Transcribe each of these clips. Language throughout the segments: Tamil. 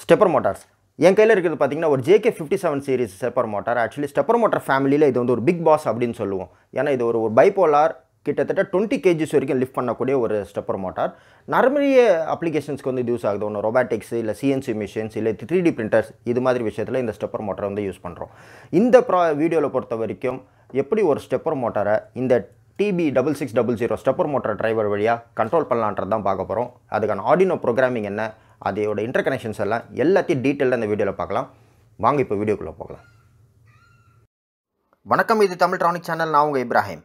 ஸ்டெப்பர் மோட்டார்ஸ் என் கையில் இருக்கிறது பார்த்தீங்கன்னா ஒரு JK fifty seven series stepper motor actually stepper motor ஃபேமிலியில் இது வந்து ஒரு பிக் பாஸ் அப்படின்னு சொல்லுவோம் ஏன்னா இது ஒரு ஒரு பைப்போலார் கிட்டத்தட்ட டுவெண்ட்டி கேஜிஸ் வரைக்கும் லிஃப்ட் பண்ணக்கூடிய ஒரு ஸ்டெப்பர் மோட்டார் நிறைய அப்ளிகேஷன்ஸ்க்கு வந்து யூஸ் ஆகுது ஒன்று ரொபாட்டிக்ஸ் இல்லை சிஎன்சி மிஷின்ஸ் இல்லை த்ரீ டி பிரிண்டர்ஸ் இது மாதிரி விஷயத்தில் இந்த ஸ்டெப்பர் மோட்டாரை வந்து யூஸ் பண்ணுறோம் இந்த ப்ரா வீடியோவில் பொறுத்த வரைக்கும் எப்படி ஒரு ஸ்டெப்பர் மோட்டாரை இந்த TB double six double zero stepper motor driver வழியாக கண்ட்ரோல் பண்ணலான்றது தான் பார்க்க போகிறோம் அதுக்கான ஆடினோ ப்ரோக்ராமிங் என்ன அதோட இன்டர் கனெக்ஷன்ஸ் எல்லாம் எல்லாத்தையும் டீட்டெயிலாக இந்த வீடியோவில் பார்க்கலாம் வாங்க இப்போ வீடியோக்குள்ளே போகலாம் வணக்கம் இது தமிழ் ட்ரானிக் சேனல் நான் உங்கள் இப்ராஹிம்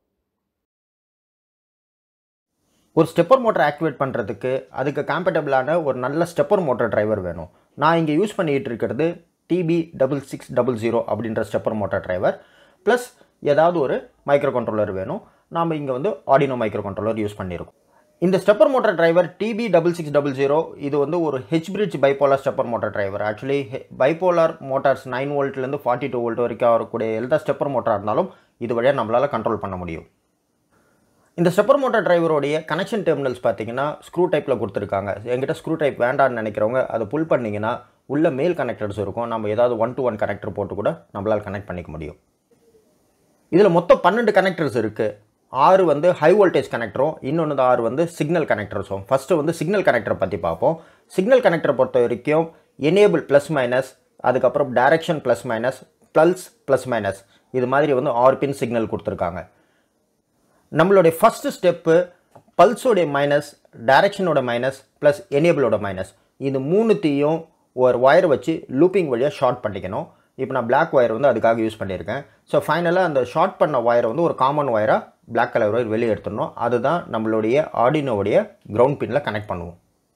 ஒரு ஸ்டெப்பர் மோட்டர் ஆக்டிவேட் பண்ணுறதுக்கு அதுக்கு கம்பேட்டபிளான ஒரு நல்ல ஸ்டெப்பர் மோட்டர் டிரைவர் வேணும் நான் இங்கே யூஸ் பண்ணிகிட்டு இருக்கிறது TB double six double zero அப்படின்ற ஸ்டெப்பர் மோட்டர் டிரைவர் ப்ளஸ் ஏதாவது ஒரு மைக்ரோ கண்ட்ரோலர் வேணும் நாம் இங்கே வந்து ஆடினோ மைக்ரோ கண்ட்ரோலர் யூஸ் பண்ணியிருக்கோம் இந்த stepper motor driver TB double six double zero இது வந்து ஒரு H bridge bipolar stepper motor driver actually bipolar motors nine வோல்ட்லேருந்து ஃபார்ட்டி டூ வோல்ட் வரைக்கும் வரக்கூடிய எந்த ஸ்டெப்பர் மோட்டராக இருந்தாலும் இது வழியாக நம்மளால் கண்ட்ரோல் பண்ண முடியும் இந்த ஸ்டெப்பர் மோட்டார் டிரைவருடைய கனெக்ஷன் டெர்மினல்ஸ் பார்த்தீங்கன்னா ஸ்க்ரூ டைப்பில் கொடுத்துருக்காங்க என்கிட்ட ஸ்க்ரூ டைப் வேண்டாம்னு நினைக்கிறவங்க அதை புல் பண்ணிங்கன்னா உள்ள மேல் கனெக்டர்ஸ் இருக்கும் நம்ம ஏதாவது ஒன் டு ஒன் கனெக்டர் போட்டு கூட நம்மளால் கனெக்ட் பண்ணிக்க முடியும் இதில் மொத்தம் பன்னெண்டு கனெக்டர்ஸ் இருக்குது ஆறு வந்து ஹை வோல்டேஜ் கனெக்டரும் இன்னொன்று ஆறு வந்து சிக்னல் கனெக்டர்ஸும் ஃபஸ்ட்டு வந்து சிக்னல் கனெக்டரை பற்றி பார்ப்போம் சிக்னல் கனெக்டரை பொறுத்த வரைக்கும் எனேபிள் ப்ளஸ் மைனஸ் அதுக்கப்புறம் direction plus minus plus plus minus இது மாதிரி வந்து ஆறு பின் சிக்னல் கொடுத்துருக்காங்க நம்மளுடைய ஃபஸ்ட்டு ஸ்டெப்பு பல்ஸோடைய மைனஸ் டைரக்ஷனோட மைனஸ் ப்ளஸ் எனேபிளோட மைனஸ் இது மூணுத்தையும் ஒரு ஒயர் வச்சு லூப்பிங் வழியாக ஷார்ட் பண்ணிக்கணும் இப்போ நான் பிளாக் ஒயர் வந்து அதுக்காக யூஸ் பண்ணியிருக்கேன் ஸோ ஃபைனலாக அந்த ஷார்ட் பண்ண ஒயரை வந்து ஒரு காமன் ஒயராக பிளாக் கலர் ஒயர் வெளியே எடுத்துடணும் அதுதான் நம்மளுடைய ஆடினோவுடைய கிரவுண்ட் பின்னில் கனெக்ட் பண்ணுவோம்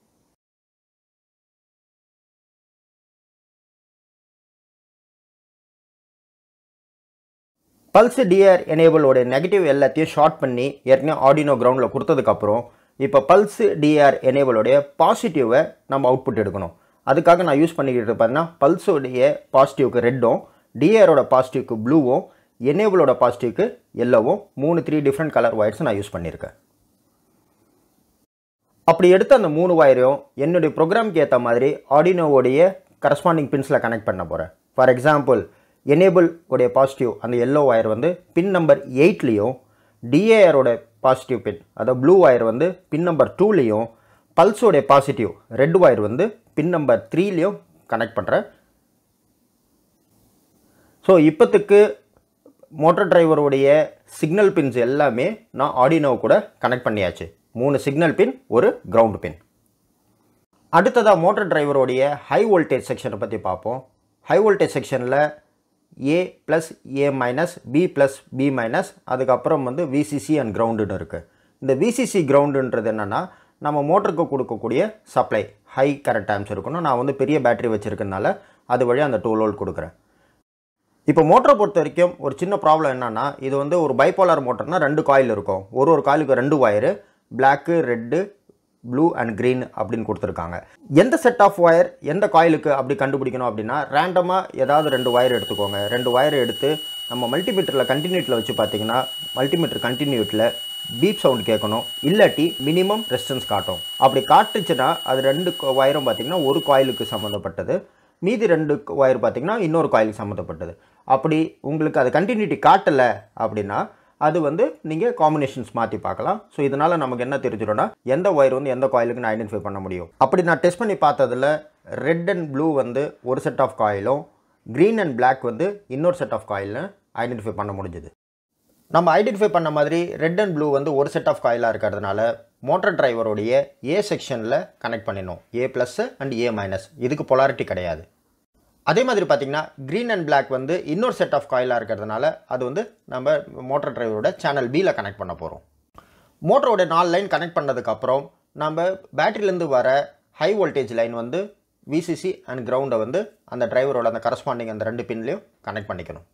பல்ஸ் டிஆர் எனேபிளோட நெகட்டிவ் எல்லாத்தையும் ஷார்ட் பண்ணி ஏற்கனவே ஆடினோ கிரவுண்டில் கொடுத்ததுக்கப்புறம் இப்போ பல்ஸ் டிஆர் எனேபிளோடைய பாசிட்டிவை நம்ம அவுட்புட் எடுக்கணும் அதுக்காக நான் யூஸ் பண்ணிக்கிட்டு பார்த்தீங்கன்னா பல்ஸோடைய பாசிட்டிவ்க்கு ரெட்டும் டிஆரோட பாசிட்டிவ்க்கு ப்ளூவும் எனேபிளோட பாசிட்டிவ்க்கு எல்லோவும் மூணு த்ரீ டிஃப்ரெண்ட் கலர் ஒயர்ஸ் நான் யூஸ் பண்ணியிருக்கேன் அப்படி எடுத்த அந்த மூணு ஒயரையும் என்னுடைய ப்ரோக்ராம்க்கு ஏற்ற மாதிரி ஆடினோவோடைய கரஸ்பாண்டிங் பின்ஸில் கனெக்ட் பண்ண போகிறேன் ஃபார் எக்ஸாம்பிள் எனேபிள் உடைய பாசிட்டிவ் அந்த எல்லோ ஒயர் வந்து பின் நம்பர் எயிட்லேயும் டிஏஆரோட பாசிட்டிவ் பின் அதாவது ப்ளூ ஒயர் வந்து பின் நம்பர் டூலேயும் பல்ஸோடைய பாசிட்டிவ் ரெட் ஒயர் வந்து பின் நம்பர் த்ரீலேயும் கனெக்ட் பண்ணுறேன் ஸோ இப்போத்துக்கு மோட்டர் டிரைவருடைய சிக்னல் பின்ஸ் எல்லாமே நான் ஆடினோ கூட கனெக்ட் பண்ணியாச்சு மூணு சிக்னல் பின் ஒரு கிரவுண்ட் பின் அடுத்ததாக மோட்டர் டிரைவருடைய ஹை வோல்டேஜ் செக்ஷனை பற்றி பார்ப்போம் ஹை வோல்டேஜ் செக்ஷனில் A plus A minus B plus B minus அதுக்கப்புறம் வந்து விசிசி அண்ட் கிரவுண்டுன்னு இருக்குது இந்த விசிசி கிரவுண்டுன்றது என்னென்னா நம்ம மோட்டருக்கு கொடுக்கக்கூடிய சப்ளை ஹை கரண்ட் டைம்ஸ் இருக்கணும் நான் வந்து பெரிய பேட்டரி வச்சுருக்கனால அது வழியாக அந்த டூ லோல் கொடுக்குறேன் இப்போ மோட்டரை பொறுத்த வரைக்கும் ஒரு சின்ன ப்ராப்ளம் என்னென்னா இது வந்து ஒரு பைப்போலார் மோட்டர்னால் ரெண்டு காயில் இருக்கும் ஒரு ஒரு காயிலுக்கு ரெண்டு wire black red blue and green அப்படின்னு கொடுத்துருக்காங்க எந்த செட் ஆஃப் ஒயர் எந்த காயிலுக்கு அப்படி கண்டுபிடிக்கணும் அப்படின்னா ரேண்டமாக ஏதாவது ரெண்டு ஒயர் எடுத்துக்கோங்க ரெண்டு ஒயர் எடுத்து நம்ம மல்டிமீட்டரில் கண்டினியூட்டில் வச்சு பார்த்தீங்கன்னா மல்டிமீட்டர் கண்டினியூட்டில் பீப் சவுண்ட் கேட்கணும் இல்லாட்டி மினிமம் ரெஸ்டன்ஸ் காட்டும் அப்படி காட்டுச்சுன்னா அது ரெண்டு ஒயரும் பார்த்திங்கன்னா ஒரு காயிலுக்கு சம்மந்தப்பட்டது மீதி ரெண்டு ஒயர் பார்த்திங்கன்னா இன்னொரு காயிலுக்கு சம்மந்தப்பட்டது அப்படி உங்களுக்கு அது கண்டினியூட்டி காட்டலை அப்படின்னா அது வந்து நீங்கள் காம்பினேஷன்ஸ் மாற்றி பார்க்கலாம் ஸோ இதனால் நமக்கு என்ன தெரிஞ்சிடும்னா எந்த ஒயர் வந்து எந்த காயிலுக்குன்னு ஐடென்டிஃபை பண்ண முடியும் அப்படி நான் டெஸ்ட் பண்ணி பார்த்ததில் ரெட் அண்ட் ப்ளூ வந்து ஒரு செட் ஆஃப் காயிலும் க்ரீன் அண்ட் பிளாக் வந்து இன்னொரு செட் ஆஃப் காயில்னு ஐடென்டிஃபை பண்ண முடிஞ்சுது நம்ம ஐடென்டிஃபை பண்ண மாதிரி ரெட் அண்ட் ப்ளூ வந்து ஒரு செட் ஆஃப் காயிலாக இருக்கிறதுனால மோட்டர் டிரைவருடைய ஏ செக்ஷனில் கனெக்ட் பண்ணிடணும் A plus and A minus இதுக்கு பொலாரிட்டி கிடையாது அதே மாதிரி பார்த்திங்கன்னா க்ரீன் அண்ட் பிளாக் வந்து இன்னொரு செட் ஆஃப் காயிலாக இருக்கிறதுனால அது வந்து நம்ம மோட்டர் டிரைவரோட சேனல் பியில் கனெக்ட் பண்ண போகிறோம் மோட்டரோட நாலு லைன் கனெக்ட் பண்ணதுக்கப்புறம் நம்ம பேட்டரியிலேருந்து வர ஹை வோல்டேஜ் லைன் வந்து விசிசி அண்ட் கிரவுண்டை வந்து அந்த டிரைவரோட அந்த கரஸ்பாண்டிங் அந்த ரெண்டு பின்லேயும் கனெக்ட் பண்ணிக்கணும்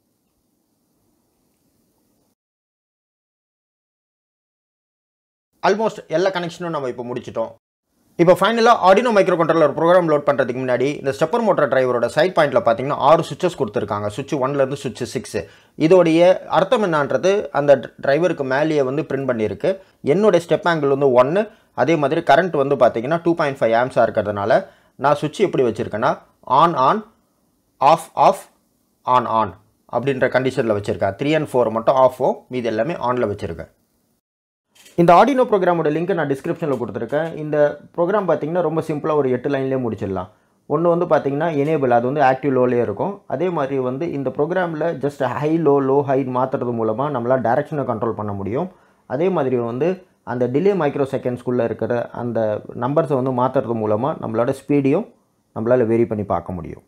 ஆல்மோஸ்ட் எல்லா கனெக்ஷனும் நம்ம இப்போ முடிச்சிட்டோம் இப்போ ஃபைனலாக Arduino microcontroller program load பண்ணுறதுக்கு முன்னாடி இந்த ஸ்டெப்பர் மோட்டர் டிரைவரோட சைட் பாயிண்ட்டில் பார்த்தீங்கன்னா ஆறு சுவிச்சஸ் கொடுத்துருக்காங்க சுவிட்ச் ஒன்லேருந்து சுவிட்ச் சிக்ஸ் இதோடைய அர்த்தம் என்னன்றது அந்த டிரைவருக்கு மேலேயே வந்து பிரிண்ட் பண்ணியிருக்கு என்னுடைய ஸ்டெப் ஆங்கிள் வந்து ஒன்று அதே மாதிரி கரண்ட் வந்து பார்த்தீங்கன்னா டூ பாயிண்ட் ஃபைவ் ஆம்ஸாக இருக்கிறதுனால நான் சுவிட்ச் எப்படி வச்சுருக்கேன்னா on on off off on on அப்படின்ற கண்டிஷனில் வச்சுருக்கேன் த்ரீ அண்ட் ஃபோர் மட்டும் ஆஃபும் மீது எல்லாமே ஆனில் வச்சுருக்கேன் இந்த ஆடினோ ப்ரோக்ராமோட லிங்க்கை நான் டிஸ்கிரிப்ஷனில் கொடுத்துருக்கேன் இந்த ப்ரோக்ராம் பார்த்தீங்கன்னா ரொம்ப சிம்பிளாக ஒரு எட்டு லைன்லேயே முடிச்சிடலாம் ஒன்று வந்து பார்த்தீங்கன்னா எனேபிள் அது வந்து ஆக்டிவ் லோலேயே இருக்கும் அதே மாதிரி வந்து இந்த ப்ரோக்ராமில் just high low low high மாற்றுறது மூலமாக நம்மளால் டைரக்ஷனை கண்ட்ரோல் பண்ண முடியும் அதே மாதிரி வந்து அந்த டிலே மைக்ரோ செகண்ட்ஸ்குள்ளே இருக்கிற அந்த நம்பர்ஸை வந்து மாற்றுறது மூலமாக நம்மளோட ஸ்பீடையும் நம்மளால் வெரி பண்ணி பார்க்க முடியும்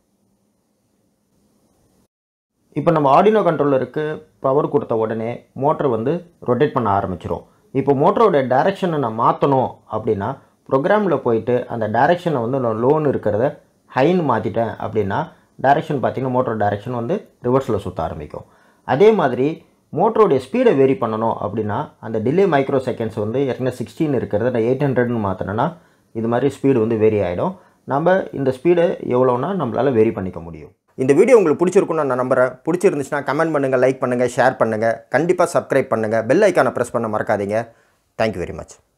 இப்போ நம்ம ஆடினோ கண்ட்ரோலருக்கு பவர் கொடுத்த உடனே மோட்டர் வந்து ரொட்டேட் பண்ண ஆரம்பிச்சிரும் இப்போ மோட்டரோட டைரெக்ஷனை நான் மாற்றணும் அப்படின்னா ப்ரோக்ராமில் போயிட்டு அந்த டைரெக்ஷனை வந்து நான் லோன் இருக்கிறத ஹைன்னு மாற்றிட்டேன் அப்படின்னா டைரெக்ஷன் பார்த்தீங்கன்னா மோட்டர் டைரெக்ஷன் வந்து ரிவர்ஸில் சுற்ற ஆரம்பிக்கும் அதே மாதிரி மோட்டரோடைய ஸ்பீடை வேரி பண்ணணும் அப்படின்னா அந்த டிலே மைக்ரோ செகண்ட்ஸ் வந்து ஏற்கனவே சிக்ஸ்டீன் இருக்கிறத நான் எயிட் ஹண்ட்ரட்னு மாற்றினேன்னா இது மாதிரி ஸ்பீடு வந்து வேரி ஆகிடும் நம்ம இந்த ஸ்பீடை எவ்வளோனா நம்மளால் வேரி பண்ணிக்க முடியும் இந்த வீடியோ உங்களுக்கு பிடிச்சிருக்கும்னு நான் நம்புறேன் பிடிச்சிருந்துச்சுன்னா கமெண்ட் பண்ணுங்கள் லைக் பண்ணுங்கள் ஷேர் பண்ணுங்கள் கண்டிப்பாக சப்ஸ்கிரைப் பண்ணுங்கள் பெல் ஐக்கானை ப்ரெஸ் பண்ண மறக்காதீங்க தேங்க்யூ வெரி மச்